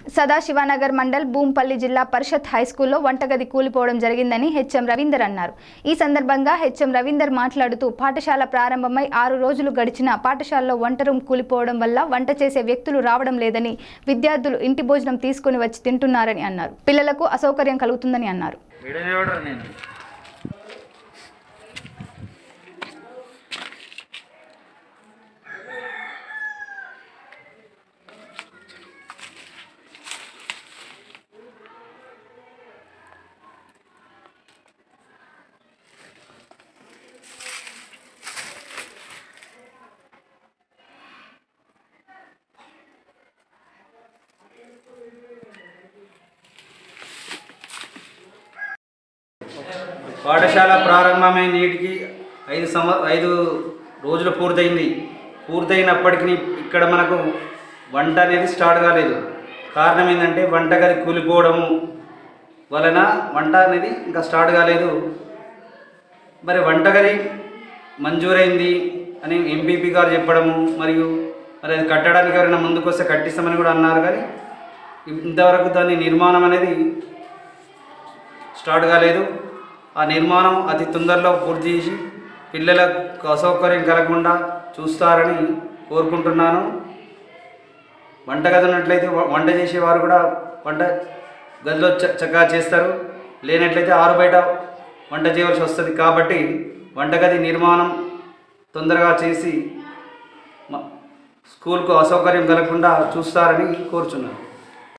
సదాశివనగర్ మండల్ భూంపల్లి జిల్లా పరిషత్ హైస్కూల్లో వంటగది కూలిపోవడం జరిగిందని హెచ్ఎం రవీందర్ అన్నారు ఈ సందర్భంగా హెచ్ఎం రవీందర్ మాట్లాడుతూ పాఠశాల ప్రారంభమై ఆరు రోజులు గడిచిన పాఠశాలలో వంట రూమ్ కూలిపోవడం వల్ల వంట చేసే వ్యక్తులు రావడం లేదని విద్యార్థులు ఇంటి భోజనం తీసుకుని వచ్చి తింటున్నారని అన్నారు పిల్లలకు అసౌకర్యం కలుగుతుందని అన్నారు వీడియో చూడరు నేను పాఠశాల ప్రారంభమైన నీటికి ఐదు సంవ ఐదు రోజులు పూర్తయింది పూర్తయినప్పటికీ ఇక్కడ మనకు వంట అనేది స్టార్ట్ కాలేదు కారణం ఏంటంటే వంటగది కూలిపోవడము వలన వంట అనేది ఇంకా స్టార్ట్ కాలేదు మరి వంటగది మంజూరైంది అని ఎంపీపీ గారు చెప్పడము మరియు మరి అది కట్టడానికి ఎవరైనా ముందుకు వస్తే కట్టిస్తామని కూడా అన్నారు కానీ ఇంతవరకు దాని నిర్మాణం అనేది స్టార్ట్ కాలేదు ఆ నిర్మాణం అతి తొందరలో పూర్తి చేసి పిల్లలకు అసౌకర్యం కలగకుండా చూస్తారని కోరుకుంటున్నాను వంటగది ఉన్నట్లయితే వ- వంట చేసేవారు కూడా వంట గదిలో చ- చక్కగా చేస్తారు లేనట్లయితే ఆరు బయట వంట చేయవలసి వస్తుంది కాబట్టి వంటగది నిర్మాణం తొందరగా చేసి మ- స్కూల్కు అసౌకర్యం కలగకుండా చూస్తారని కోరుచున్నాను